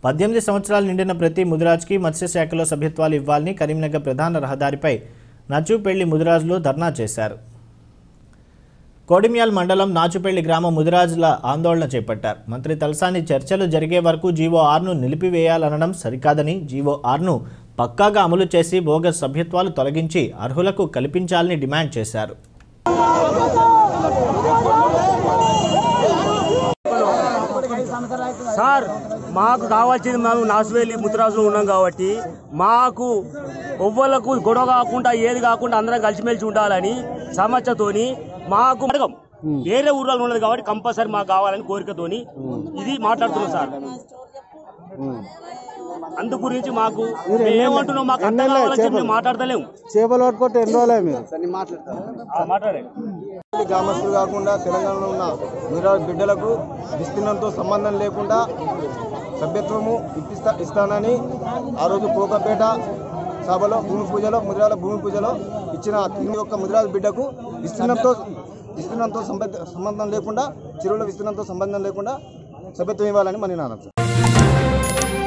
పద్దెనిమిది సంవత్సరాలు నిండిన ప్రతి ముదిరాజ్కి మత్స్యశాఖలో సభ్యత్వాలు ఇవ్వాలని కరీంనగర్ ప్రధాన రహదారిపై నచ్చుపెళ్లి ముదిరాజులు ధర్నా చేశారు కోడిమ్యాల్ మండలం నాచుపెళ్లి గ్రామ ముదిరాజుల ఆందోళన చేపట్టారు మంత్రి తలసాని చర్చలు జరిగే వరకు జీవో ఆర్ను నిలిపివేయాలనడం సరికాదని జీవో ఆర్ను పక్కాగా అమలు చేసి బోగస్ సభ్యత్వాలు తొలగించి అర్హులకు కల్పించాలని డిమాండ్ చేశారు సార్ మాకు కావాల్సింది మేము నాసువేలి ముద్రాజులో ఉన్నాం కాబట్టి మాకు ఎవ్వలకు గొడవ కాకుండా ఏది కాకుండా అందరం కలిసిమెలిసి ఉండాలని సమస్యతోని మాకు అడగం వేరే ఊర్లో ఉన్నది కాబట్టి కంపల్సరీ మాకు కావాలని కోరికతోని ఇది మాట్లాడుతున్నాం సార్ అందు గురించి మాకు మేము ఏమంటున్నాం మాకు అర్థం కావాలని చెప్పి మేము మాట్లాడతలేము చేపలు పట్టుకుంటే ఎన్ని రోజులే మీరు ఆ, మాట్లాడండి గ్రామస్తులు కాకుండా తెలంగాణలో ఉన్న ముదిరా బిడ్డలకు విస్తీర్ణంతో సంబంధం లేకుండా సభ్యత్వము ఇప్పిస్తా ఇస్తానని ఆ రోజు కోకపేట సభలో భూమి పూజలో ముదిరాల భూమి పూజలో ఇచ్చిన తిని యొక్క ముదిరాల బిడ్డకు విస్తీర్ణంతో విస్తీర్ణంతో సంబంధ సంబంధం లేకుండా చెరువుల విస్తీర్ణంతో సంబంధం లేకుండా సభ్యత్వం ఇవ్వాలని మన నినాదం సార్